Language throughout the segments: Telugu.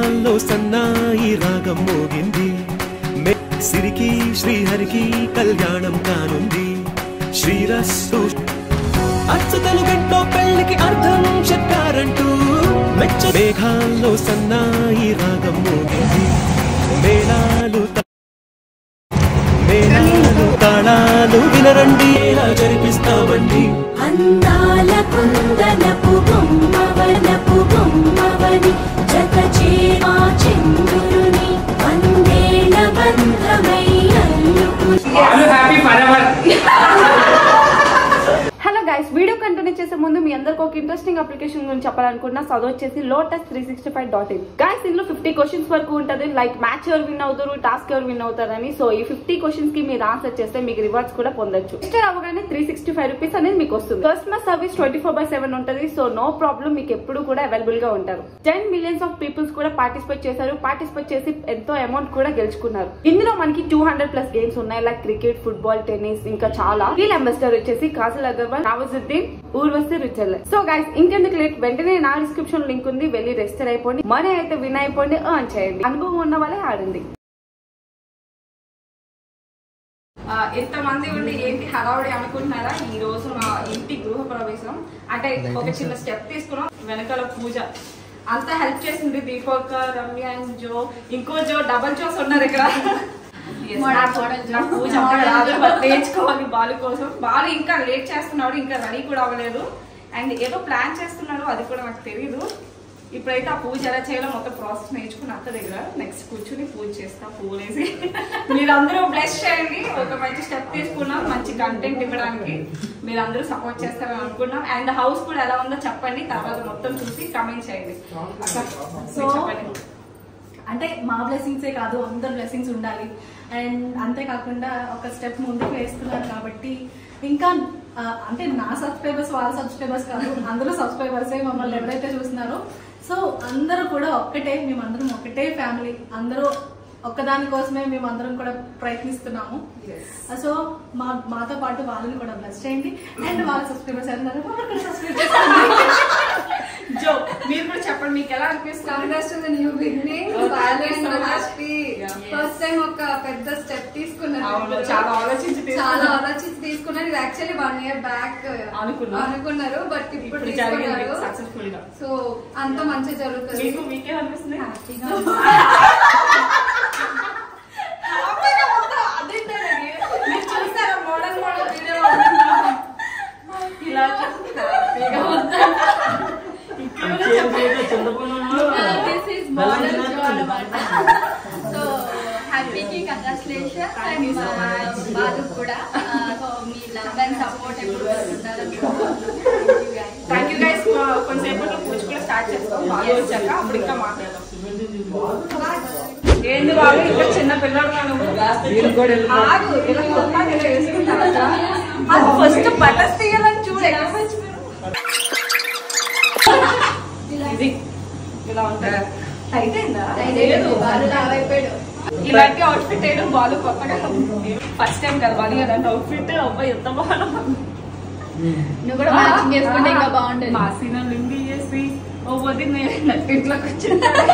మేఘాల్లో సన్నాయి రాగం మోగింది మె- సిరికి శ్రీహరికి కళ్యాణం కానుంది శ్రీరస్సు అచ్చుతలు గంటో పెళ్లికి అర్థం చెప్పారంటూ మెచ్చ మేఘాల్లో సన్నాయి రాగం మోగింది మేళాలు త- మేళాలు తాళాలు వినరండి ఎలా జరిపిస్తామండి అందాల కుందనపు బొమ్మవనపు బొమ్మవని జత చేవా చంద్రుని వందేల బంధమై అల్లుకు హలో గైస్ వీడియో కంటిన్యూ చేసే ముందు మీ అందరికి ఒక ఇంట్రెస్టింగ్ అప్లికేషన్ గురించి చెప్పాలనుకుంటున్నా సో అది వచ్చేసి lotus three sixty five dot in guys ఇందులో ఫిఫ్టీ క్వశ్చన్స్ వరకు ఉంటుంది లైక్ మ్యాచ్ ఎవరు విన్ అవుతారు టాస్క్ ఎవరు విన్ అవుతారని సో ఈ ఫిఫ్టీ క్వశ్చన్స్ కి మీరు ఆన్సర్ చేస్తే మీకు రివార్డ్స్ కూడా పొందొచ్చు రిజిస్టర్ అవ్వగానే త్రీ సిక్స్టీ ఫైవ్ రూపీస్ అనేది మీకు వస్తుంది customer service twenty four by seven ఉంటుంది సో నో ప్రాబ్లం మీకు ఎప్పుడు కూడా అవైలబుల్ గా ఉంటారు టెన్ మిలియన్స్ ఆఫ్ పీపుల్స్ కూడా పార్టిసిపేట్ చేశారు పార్టిసిపేట్ చేసి ఎంతో అమౌంట్ కూడా గెలుచుకున్నారు ఇందులో మనకి టూ హండ్రెడ్ ప్లస్ గేమ్స్ ఉన్నాయి లైక్ క్రికెట్ ఫుట్బాల్ టెన్నిస్ ఇంకా చాలా వీల్ అంబాసిడర్ వచ్చేసి కాజల్ అగర్వాల్ నవాజుద్దీన్ ఊర్వశి రుచెల్ సో గైస్ ఇంకెందుకు లేట్ వెంటనే నా డిస్క్రిప్షన్ లింక్ ఉంది వెళ్ళి రిజిస్టర్ అయిపోండి మనీ అయితే విన్ అయిపోండి ఎర్న్ చేయండి అనుభవం ఉన్న వాళ్ళే ఆడండి ఎంతమంది ఉండి ఏంటి హడావుడి అనుకుంటున్నారా ఈ రోజు మా ఇంటి గృహ ప్రవేశం అంటే ఒక చిన్న స్టెప్ తీసుకున్నాం వెనకాల పూజ అంతా హెల్ప్ చేసింది దీపక్ రమ్య అండ్ జో ఇంకో జో డబల్ జోస్ ఉన్నారు ఇక్కడ Yes, నా- నా పూజ అప్పుడు రాదు, but నేర్చుకోవాలి బాలు కోసం బాలు ఇంకా లేట్ చేస్తున్నాడు ఇంకా రెడీ కూడా అవ్వలేదు అండ్ ఏదో ప్లాన్ చేస్తున్నాడు అది కూడా నాకు తెలియదు ఇప్పుడైతే ఆ పూజ ఎలా చేయాలో మొత్తం ప్రాసెస్ నేర్చుకుని అత్త దగ్గర నెక్స్ట్ కూర్చుని పూజ చేస్తా పూలేసి మీరందరూ బ్లెస్ చేయండి ఒక మంచి స్టెప్ తీసుకున్నాం మంచి కంటెంట్ ఇవ్వడానికి మీరందరూ సపోర్ట్ చేస్తారని అనుకున్నాం అండ్ హౌస్ కూడా ఎలా ఉందో చెప్పండి తర్వాత మొత్తం చూసి కమెంట్ చేయండి అక్క, సో మీరు చెప్పండి అంటే మా బ్లెస్సింగ్సే కాదు అందరు బ్లెస్సింగ్స్ ఉండాలి అండ్ అంతేకాకుండా ఒక స్టెప్ ముందుకు వేస్తున్నారు కాబట్టి ఇంకా ఆ, అంటే నా సబ్స్క్రైబర్స్ వాళ్ళ సబ్స్క్రైబర్స్ కాదు అందరూ సబ్స్క్రైబర్సే మమ్మల్ని ఎవరైతే చూస్తున్నారో సో అందరూ కూడా ఒక్కటే మేమందరం ఒకటే ఫ్యామిలీ అందరూ ఒక్కదాని కోసమే మేము అందరం కూడా ప్రయత్నిస్తున్నాము సో మా మాతో పాటు వాళ్ళని కూడా బ్లెస్ చేయండి అండ్ వాళ్ళ సబ్స్క్రైబర్స్ ఎవరున్నారో వాళ్ళు కూడా సబ్స్క్రైబ్ చేసుకోండి జో మీరు కూడా చెప్పండి మీకు ఎలా అనిపిస్తుంది Congrats to the new beginning. Oh, thank you Balance so and much. happy. Yeah. First time ఒక పెద్ద స్టెప్ తీసుకున్నారు అవును, ఇప్పుడు. చాలా ఆలోచించి తీసుకున్నారు. చాలా ఆలోచించి తీసుకున్నారు ఇది యాక్చువల్లీ వన్ ఇయర్ బ్యాక్ అనుకున్నారు. అనుకున్నారు బట్ ఇప్పుడు ఇప్పుడు జరిగింది తీసుకున్నారు సక్సెస్ఫుల్ గా సో అంత మంచిగా జరుగుతుంది మీకు మీకే అనిపిస్తుంది హ్యాపీగా మీరు చూసారా మోడల్ మోడల్ వీడియో ఇలా హ్యాపీగా దిస్ ఇస్ మోడల్ షో అన్నమాట సో హ్యాపీకి కంగ్రాచులేషన్ అండ్ బాలు కూడా సో మీ లవ్ అండ్ సపోర్ట్ ఎప్పుడు ఉండాలని థ్యాంక్ యూ గైస్ కొంతసేపట్లో పూజ కూడా స్టార్ట్ చేస్తాం బాగా వచ్చాక అప్పుడు ఇంకా మాట్లాడదాం ఏంది బాబు ఇంకా చిన్న పిల్లడు నువ్వు ఆగు ఇలా కొత్త ఇలా వేసుకుంటా ఫస్ట్ బటర్స్ తీయాలని చూడు ఎక్కడ మర్చిపోయాను. ఇది ఇలా ఉంటాయి టైట్ అయిందా లేదు బాలు లావ్ అయిపోయాడు ఇలాంటి అవుట్ఫిట్ వేయడం బాలు కొత్తగా ఫస్ట్ టైం కదా బాలు అలాంటి అవుట్ఫిట్ అబ్బాయి ఎంత బాగా నువ్వు కూడా మ్యాచింగ్ చేసుకుంటే ఇంకా బాగుంటుంది మా సీన లింగి చేసి ఓ వదిన నట్టింట్లోకి వచ్చి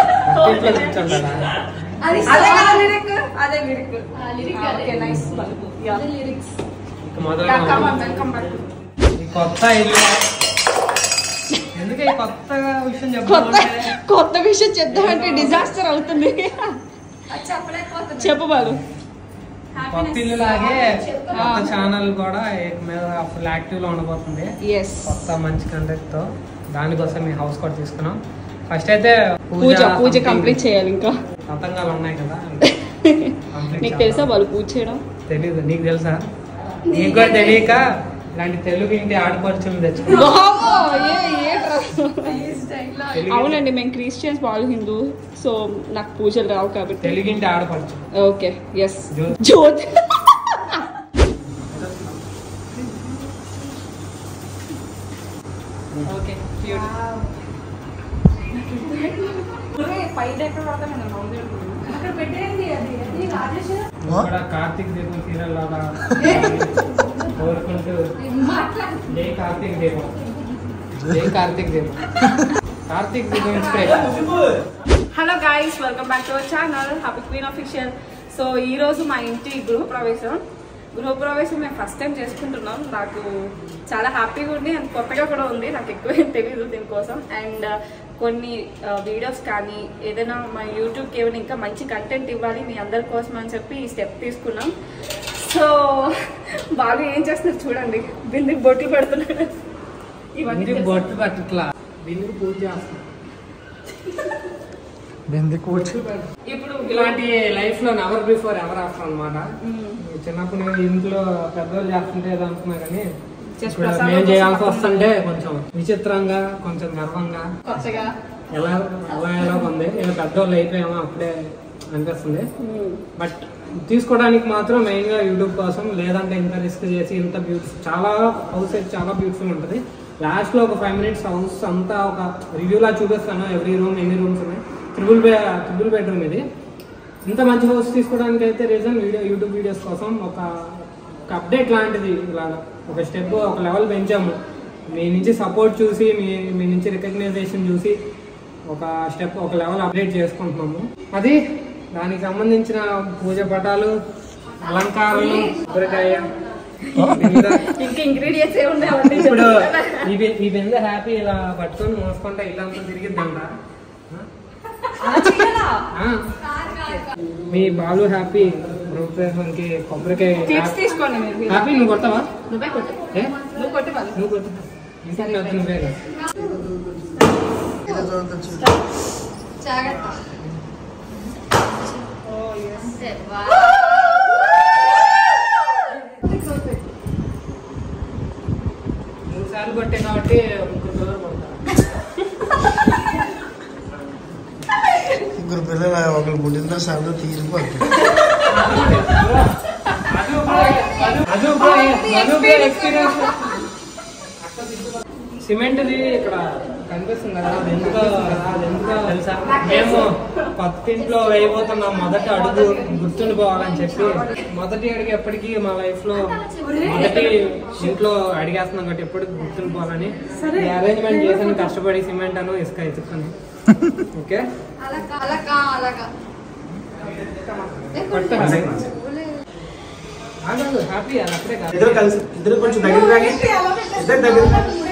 అది అదే కదా లిరిక్ అదే లిరిక్ ఆ, lyric అదే. Okay nice lyrics welcome back ఈ కొత్త ఇల్లు ఎందుకు ఈ కొత్తగా విషయం కొత్త చెప్పాలంటే కొత్త విషయం చెప్దామంటే డిజాస్టర్ అవుతుంది అది చెప్పలేకపోతున్నా చెప్పు బాలు కొత్త ఇల్లు లాగే కొత్త ఛానల్ కూడా ఏక మీద ఫుల్ యాక్టివ్ లో ఉండబోతుంది ఎస్ కొత్త మంచి కంటెంట్ తో దానికోసం మీ హౌస్ కూడా తీసుకున్నాం ఫస్ట్ అయితే పూజ పూజ కంప్లీట్ చేయాలి ఇంకా పతంగాలు ఉన్నాయి కదా Complete నీకు తెలుసా చేద్దాం. వాళ్ళు పూజ చేయడం తెలీదు నీకు తెలుసా నీకు కూడా తెలియక ఇలాంటి తెలుగు ఇంటి ఆడపడుచులు తెచ్చుకున్నాం బాబో, ఏ, ఏ డ్రా- తెలుగు- అవునండి మేము క్రిస్టియన్స్ వాళ్ళు హిందూ సో నాకు పూజలు రావు కాబట్టి తెలుగింటి ఆడపడుచు okay yes Jyothi. Jyothi okay పైన ఎక్కడ పడతాను అక్కడ పెట్టేయండి అది అది రాజేష్ కూడా కార్తీక్ దీపం సీరియల్ లాగా కోరుకుంటూ జై కార్తీక్ దీపం జై Karthik Deepam Karthik Deepam inspiration hello guys guys welcome back to our channel happy queen official so ఈ రోజు మా ఇంటి గృహప్రవేశం గృహప్రవేశం మేము ఫస్ట్ టైం చేసుకుంటున్నాం నాకు చాలా హ్యాపీగా ఉంది అండ్ కొత్తగా కూడా ఉంది నాకు ఎక్కువ ఏం తెలియదు దీనికోసం అండ్ కొన్ని వీడియోస్ కానీ ఏదైనా మా యూట్యూబ్కి ఏమైనా ఇంకా మంచి కంటెంట్ ఇవ్వాలి మీ అందరి కోసం అని చెప్పి ఈ స్టెప్ తీసుకున్నాం సో బాగా ఏం చేస్తున్నారు చూడండి బిందుకు బొట్లు పెడుతున్నాడు ఇవన్నీ ఇంటికి తెలుసు. బొట్టు పట్టట్లా బిందుకు పూజ చేస్తాం ఇప్పుడు ఇలాంటి లైఫ్ లో ఎవర్ బిఫోర్ ఎవర్ ఆఫ్టర్ అనమాట చిన్నప్పుడు నేను ఇంట్లో పెద్దవాళ్ళు చేస్తుంటే ఏదో అనుకున్నా కానీ Just ఇప్పుడు ప్రసాదం మేము చేయాల్సి కోసం వస్తుంటే కొంచెం విచిత్రంగా కొంచెం గర్వంగా కొత్తగా ఎలా ఎలా ఎలా ఉంది ఏదో పెద్దవాళ్ళు అయిపోయామో అప్పుడే అనిపిస్తుంది బట్ తీసుకోవడానికి మాత్రం మెయిన్ గా యూట్యూబ్ కోసం లేదంటే ఇంత రిస్క్ చేసి ఇంత బ్యూటిఫుల్ చాలా హౌస్ అయితే చాలా బ్యూటిఫుల్ ఉంటుంది లాస్ట్ లో ఒక ఫైవ్ మినిట్స్ హౌస్ అంతా ఒక రివ్యూ లా చూపిస్తాను ఎవ్రీ రూమ్ ఎన్ని రూమ్స్ ఉన్నాయి త్రిబుల్ బే త్రిబుల్ బెడ్రూమ్ ఇది ఇంత మంచి హౌస్ తీసుకోవడానికి అయితే రీజన్ వీడియో యూట్యూబ్ వీడియోస్ కోసం ఒక ఒక అప్డేట్ లాంటిది ఇలా ఒక స్టెప్ ఒక లెవెల్ పెంచాము మీ నుంచి సపోర్ట్ చూసి మీ మీ నుంచి రికగ్నైజేషన్ చూసి ఒక స్టెప్ ఒక లెవెల్ అప్డేట్ చేసుకుంటున్నాము అది దానికి సంబంధించిన పూజ పటాలు అలంకారాలు కొబ్బరికాయ మీద ఇంకా ఇంగ్రీడియంట్స్ ఏ ఉన్నాయి ఇప్పుడు ఈ బె- ఈ బెంద హ్యాపీ ఇలా పట్టుకొని మోసుకుంటా ఇల్లంతా తిరిగిద్దంట ఆ? మీ బాలు హ్యాపీ రూపేషన్కి కొబ్బరికాయ క్లిప్స్ తీసుకోండి మీరు హ్యాపీ నువ్వు కొడతావా నువ్వే కొట్టు ఏ నువ్వు కొట్టు వాళ్ళు నువ్వు కొట్టు ఇంటికి పెద్ద నువ్వే కదా. జాగ్రత్త అంతే వా మూడు సార్లు కొట్టే కాబట్టి ముగ్గురు రోజులు కొడతా ముగ్గురు పిల్లలు ఒకరు పుట్టిన తర్వాత సరదా తీరిపోతుంది సిమెంట్ది ఇక్కడ కనిపిస్తుంది కదా అది ఎందుకో అది ఎందుకో తెలుసా మేము కొత్త ఇంట్లో వేయబోతున్నాం మొదటి అడుగు గుర్తుండిపోవాలని చెప్పి మొదటి అడుగు ఎప్పటికీ మా లైఫ్ లో మొదటి ఇంట్లో అడిగేస్తున్నాం కాబట్టి ఎప్పటికి గుర్తుండిపోవాలని ఈ అరేంజ్మెంట్ చేసాను కష్టపడి సిమెంట్ అను ఇసుక ఇసుకని ఓకే అలాగా అలాగా అలాగా హ్యాపీ అది అప్పుడే కాదు ఇద్దరు కలిసి ఇద్దరు కొంచెం దగ్గర రాగి ఇద్దరు దగ్గర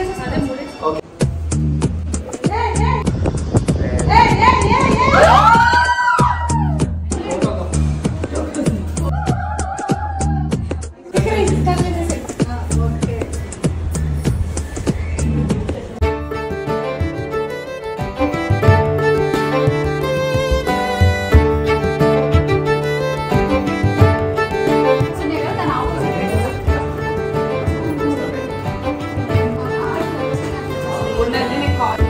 ఉండండి నీకు కాల్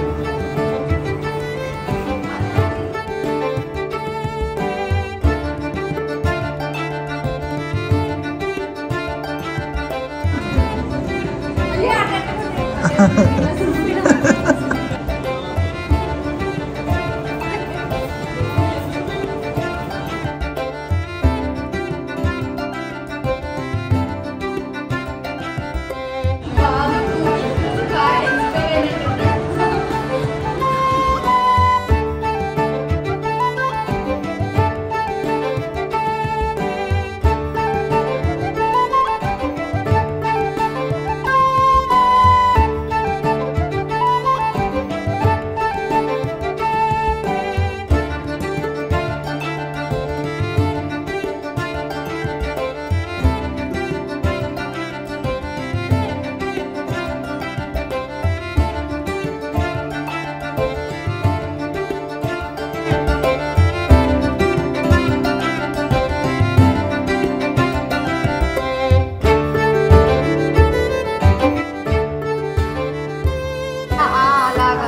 అలాగా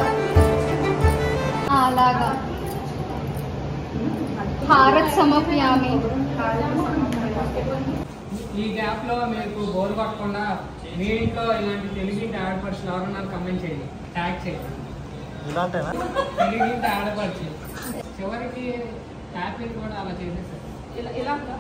అలాగా భారత్ సమర్ప్యామి ఈ గ్యాప్ లో మీకు బోర్ కొట్టకుండా మీ ఇంట్లో ఇలాంటి తెలుగింటి ఆడపడుచులు ఎవరన్నారు కమెంట్ చేయండి ట్యాగ్ చేయండి ఇలాంటేనా తెలుగింటి ఆడపడుచు చివరికి హ్యాపీ కూడా అలా చేసేసారు ఇలా ఇలా ఉందా?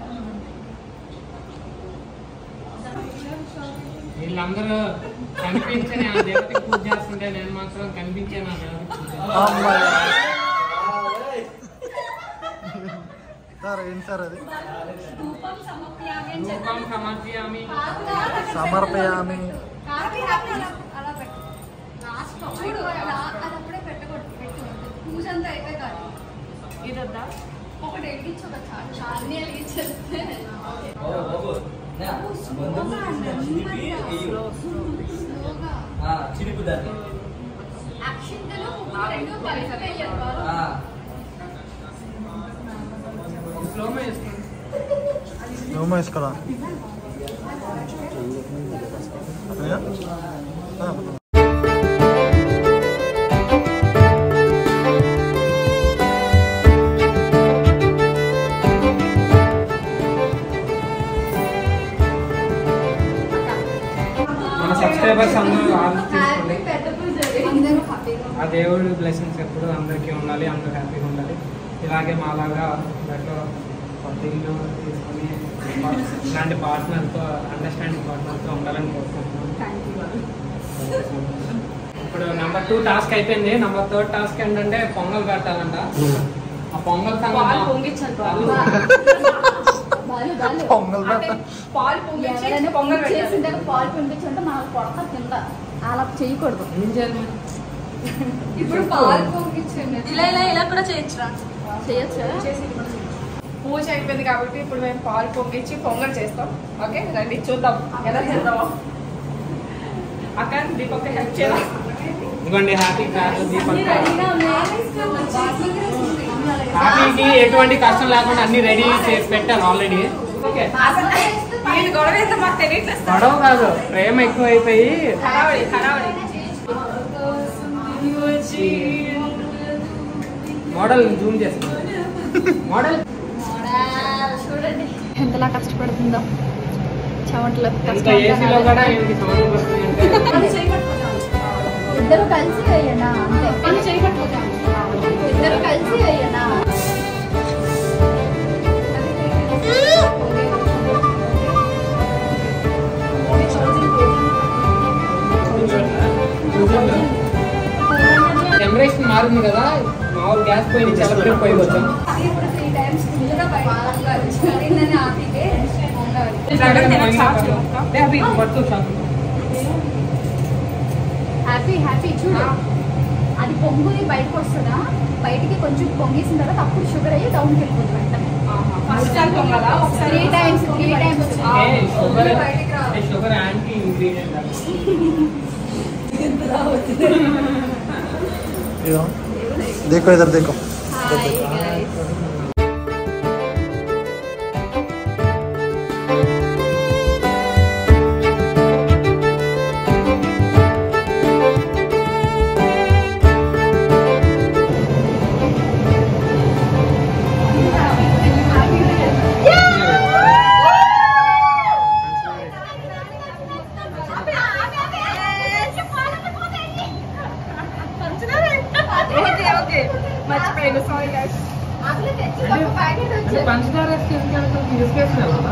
వీళ్ళందరూ కనిపించని ఆ దేవతకి పూజ చేస్తుంటే నేను మాత్రం కనిపించాను ఆ దేవతకి పూజ చేస్తాను. సార్ ఏంటి సార్ అది ధూపం సమర్పయామి అని చెప్పి రూపం సమర్పయామి సమర్పయామి హ్యాపీ హ్యాపీ అలా అలా పెట్టు లాస్ట్ చూడు అలా అది అప్పుడే పెట్టకూడదు పెట్టు పూజ అంతా అయిపోయి కాదు ఇదొద్దా ఒకటి వెలిగించు ఒక చాలు చాలని వెలిగించేస్తే అక్షింతలు రెండు కలిపి వేయాలి బాగా. స్లోమో వేసుకోండి నువ్వు వేసుకోరా అయ్యా? ఆ. మన సబ్స్క్రైబర్స్ అందరూ వాళ్ళు తీసుకోండి పెద్ద పూజ అందరూ హ్యాపీగా ఆ దేవుడి బ్లెస్సింగ్స్ ఎప్పుడు అందరికీ ఉండాలి అందరూ హ్యాపీగా ఉండాలి ఇలాగే మాలాగా దాంట్లో కొత్త ఇల్లు తీసుకొని ఇలాంటి పార్ట్నర్తో అండర్స్టాండింగ్ పార్ట్నర్తో ఉండాలని కోరుకుంటున్నాను ఇప్పుడు నెంబర్ టూ టాస్క్ అయిపోయింది నెంబర్ థర్డ్ టాస్క్ ఏంటంటే పొంగల్ పెట్టాలంట ఆ పొంగల్ పాలు సంగతి పొంగిచ్చాను వాళ్ళు బాలు బాలు పొంగల్ అంటే పెట్ట పాలు పొంగిచ్చి ఎవరైనా పొంగల్ పెట్టాలి చేసిందాక పాలు పంపించుంటే నాకు కొడతా కింద అలా చేయకూడదు ఏం చేయాలి మరి? ఇప్పుడు పాలు పంపించండి ఇలా ఇలా ఇలా కూడా చేయొచ్చురా చేయొచ్చా పూజ అయిపోయింది కాబట్టి ఇప్పుడు మేము పాలు పొంగిచ్చి పొంగల్ చేస్తాం ఓకే రండి చూద్దాం ఎలా చేద్దామో అక్క దీపక్ హెల్ప్ చేయాలి ఇదిగోండి హ్యాపీ క్లాస్ దీపక్ రెడీగా ఉన్నాయి హ్యాపీకి ఎటువంటి కష్టం లేకుండా అన్ని రెడీ చేసి పెట్టాను ఆల్రెడీ ఓకే వీళ్ళు గొడవ అయితే మాకు తెలియట్లేదు గొడవ కాదు ప్రేమ ఎక్కువ అయిపోయి హడావడి హడావడి మోడల్ జూమ్ చేస్తాను మోడల్ చూడండి ఎంతలా కష్టపడుతుందో చెమటలు ఎంత ఏసీలో కూడా ఈయనకి సౌండ్ వస్తుంది అంటే ఇద్దరు కలిసి వేయనా అంతే పని చేయబట్టుకుంటాం ఇద్దరు కలిసి వేయనా జనరేషన్ మారింది కదా మామూలు గ్యాస్ పోయి చల్లబడి పోయి వచ్చాం ఇప్పుడు త్రీ టైమ్స్ ఫుల్గా బయట ఆపితే పట్టు చాలు హ్యాపీ హ్యాపీ చూడు అది పొంగుని బయటకు వస్తుందా బయటికి కొంచెం పొంగేసిన తర్వాత అప్పుడు షుగర్ అయ్యి డౌన్కి వెళ్ళిపోతుంది వెంటనే ఫస్ట్ టైం పొంగలా ఒకసారి three times three times sugar sugar anti ingredient ఇదో देखो इधर देखो ఓకే ఓకే మర్చిపోయాను సారీ గైస్ అంటే పంచదార వేస్తే ఎందుకు వెళ్తాం? ఇసుకేసిన కదా?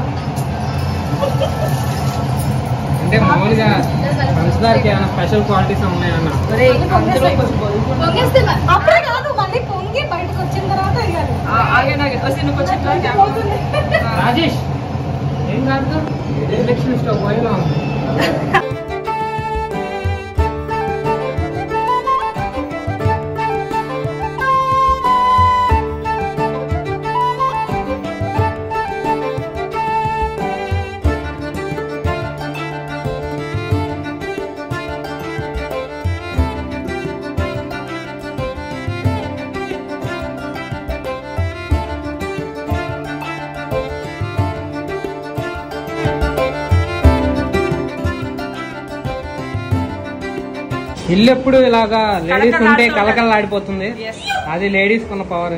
అంటే మామూలుగా పంచదారకి ఏమైనా స్పెషల్ క్వాలిటీస్ ఉన్నాయన్న పొంగేస్తే మ- అప్పుడే కాదు మళ్ళీ పొంగి బయటకు వచ్చిన తర్వాత వేయాలి ఆగండి ఆగండి వచ్చి నువ్వు కొంచెం ఇట్లా కెమెరా. రాజేష్ ఏం కాదు ఇండక్షన్ స్టవ్ పోయినా ఉంది ఇల్లు ఎప్పుడు ఇలాగా లేడీస్ ఉంటే కలకలలాడిపోతుంది Yes. అది లేడీస్ కున్న పవర్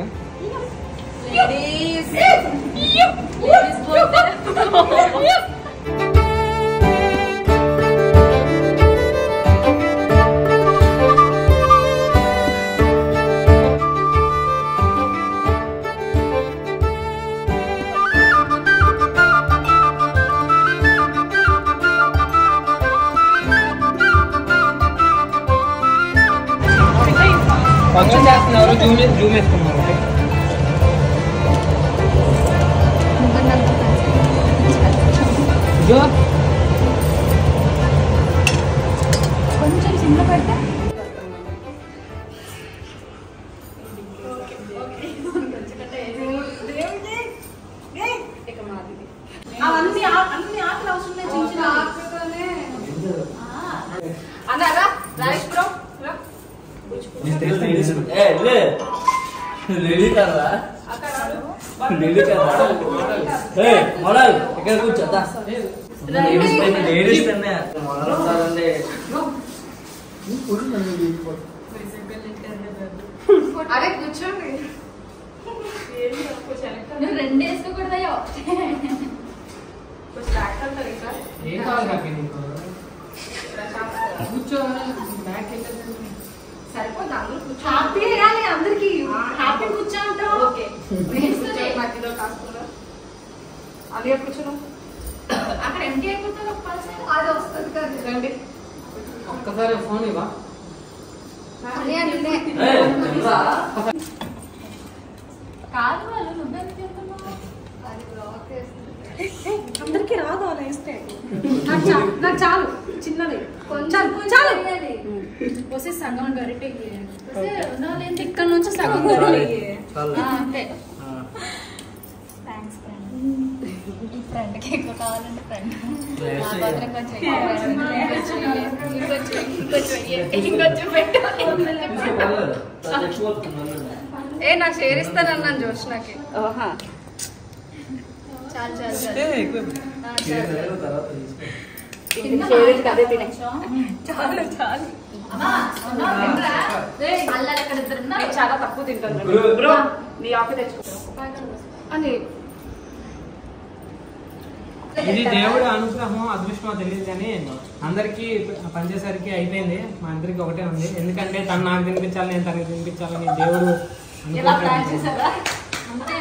కొంచెం చేస్తున్నారు జూమ్ జూమ్ వేసుకున్నారు అయ్యో కొంచెం సిమ్లో పెడితే అవన్నీ ఆ- అన్ని ఆకులు అవసరం లేదు చిన్న చిన్న ఆకులతోనే అన్నారా రాజేష్ బ్రో రా. ఏ లే రెడీ కదా రెడీ కదా ఏ మోడల్ ఇక్కడ కూర్చోదా లేడీస్ పైన లేడీస్ పైన మోడల్ వస్తారండి అరే కూర్చోండి నువ్వు రెండు వేసుకోకూడదయ్యో ఏం కావాలి కాకి నీకు కూర్చో బ్యాక్ వెళ్ళేది సరిపోద్ది అందరూ కూర్చో హ్యాపీ వేయాలి అందరికి హ్యాపీ కూర్చోంటావు ఓకే కూర్చో మధ్యలో కాస్త అదే కూర్చోను అక్కడ ఎంటీ అయిపోతుంది ఒక పర్సన్ అది వస్తుంది కదా రండి ఒక్కసారి ఫోన్ ఇవ్వ అదే అదే ఏ చెప్రా కాదు వాళ్ళు నువ్వెందుకు చెప్తున్నావు అది బ్లాక్ చేస్తుంది అందరికి రాదు అలా వేస్తే నాకు చాలు నాకు చాలు చిన్నది కొంచెం చాలు వేయాలి. వస్తే సగం గరిటె వస్తే ఉన్నావు లేని ఇక్కడ నుంచి సగం గరిటె చాలు ఆ, అంతే ఆ. థ్యాంక్స్ ఫ్రెండ్ ఈ ఫ్రెండ్కి ఎక్కువ కావాలంటే ఫ్రెండ్ Yes, నా మాత్రం కొంచెం ఎక్కువ ఇంకొంచెం ఇంకొంచెం ఇంకొంచెం ఇంకొంచెం పెట్టు పర్లేదు. చాలా ఎక్కువ వస్తుంది. ఏ నాకు షేర్ ఇస్తానన్నాను జోష్నాకి ఓహా చాలు చాలు చాలు ఏ, ఎక్కువ. ఆ, చాలు చేయాలి, తర్వాత తీసుకో. షేర్ అదే తినే చాలు చాలు అమ్మా ఉన్నావా? తినరా? రేయ్, అల్లాలు అక్కడ ఇద్దరు ఉన్నారు. నేను చాలా తక్కువ తింటాను బ్రో. బ్రో నీ ఆఫీ తెచ్చుకో అని ఇది దేవుడు అనుగ్రహం అదృష్టమో తెలియదు కానీ అందరికి పనిచేసరికి అయిపోయింది మా అందరికి ఒకటే ఉంది ఎందుకంటే తను నాకు తినిపించాలి నేను తనకి తినిపించాలని దేవుడు ఇలా ప్లాన్ అనుకుంటాడు. చేశారా అంతే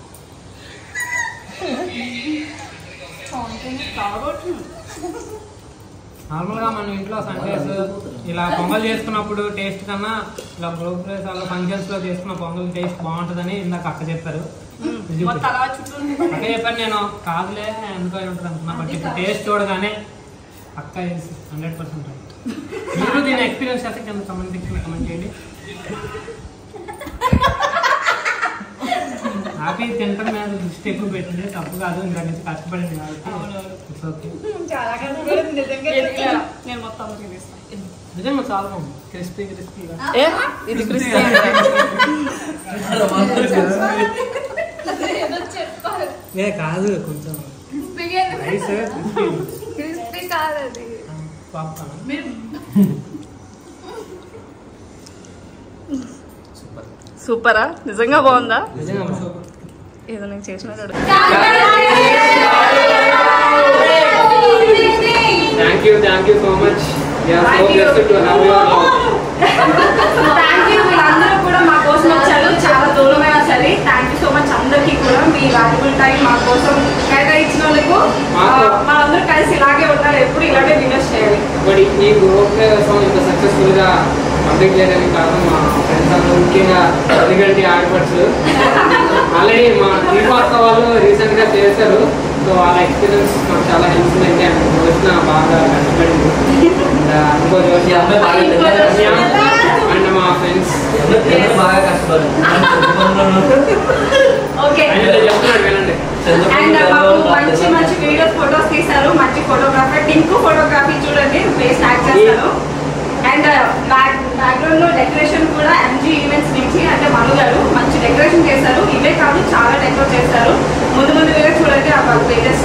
నార్మల్ గా మనం ఇంట్లో సండేస్ ఇలా పొంగల్ చేసుకున్నప్పుడు టేస్ట్ కన్నా ఇలా గృహప్రవేశాల్లో ఫంక్షన్స్ లో చేసుకున్న పొంగల్ టేస్ట్ బాగుంటుందని ఇందాక అక్క చెప్పారు ఇది మొత్తం అలా చుట్టూ అక్క చెప్పాను నేను కాదులే ఎందుకు అయి ఉంటుంది అనుకున్నా బట్ ఇప్పుడు టేస్ట్ చూడగానే అక్క హండ్రెడ్ పర్సెంట్ మీరు దీని ఎక్స్పీరియన్స్ చేస్తే కింద కమెంట్ సెక్షన్ కమెంట్ చేయండి హ్యాపీ తింటాం మీద దృష్టి ఎక్కువ పెట్టింది తప్పు కాదు ఇంకా నుంచి కష్టపడింది కాబట్టి ఇట్స్ ఓకే చాలా కష్టపడింది నిజంగా నేను మొత్తం అందరికీ తీస్తాను నిజంగా చాలా బాగుంది క్రిస్పీ క్రిస్పీగా ఏ ఇది క్రిస్పీ ఏదో చెప్పారు ఏ కాదు కొంచెం రైస్ క్రిస్పీ క్రిస్పీ కాదు అది పాప్కార్న్ సూపరా నిజంగా బాగుందా నిజంగా సూపర్ ఏదో నేను చేసిన thank you thank you so much Thank you. Thank you వీళ్ళందరూ కూడా మా కోసం వచ్చారు చాలా దూరమైన సరే థ్యాంక్ యూ సో మచ్ అందరికీ కూడా మీ వాల్యుబుల్ టైం మా కోసం కేటాయించిన వాళ్ళకు మాకు. మనందరూ కలిసి ఇలాగే ఉండాలి ఎప్పుడు ఇలాగే వినర్స్ చేయాలి బట్ ఈ గ్రూప్ కోసం ఇంత సక్సెస్ఫుల్ గా కంప్లీట్ చేయడానికి కారణం మా ఫ్రెండ్స్ అందరూ ముఖ్యంగా ఎందుకంటే ఆడపడుచు ఆల్రెడీ మా దీపాక్క వాళ్ళు రీసెంట్ గా చేశారు సో వాళ్ళ ఎక్స్పీరియన్స్ మాకు చాలా హెల్ప్ అయింది అండ్ రోజున బాగా కష్టపడింది And, ఇంకో రోజు ఈ అమ్మాయి బాగా కష్టపడింది. అండ్ మా ఫ్రెండ్స్ ఎవరు బాగా కష్టపడింది ఓకే చెప్తున్నాడు వినండి అండ్ మాకు మంచి మంచి వీడియోస్ ఫొటోస్ తీశారు మంచి ఫోటోగ్రాఫర్ టింకు ఫోటోగ్రఫీ చూడండి ప్లేస్ యాడ్ చేస్తారు అండ్ బ్యాక్ బ్యాక్గ్రౌండ్ లో డెకరేషన్ కూడా ఎంజీ ఈవెంట్స్ నుంచి అంటే మను గారు మంచి డెకరేషన్ చేశారు ఇవే కాదు చాలా డెకరేట్ చేస్తారు ముందు ముందు వీడియో చూడండి ఆ పేజెస్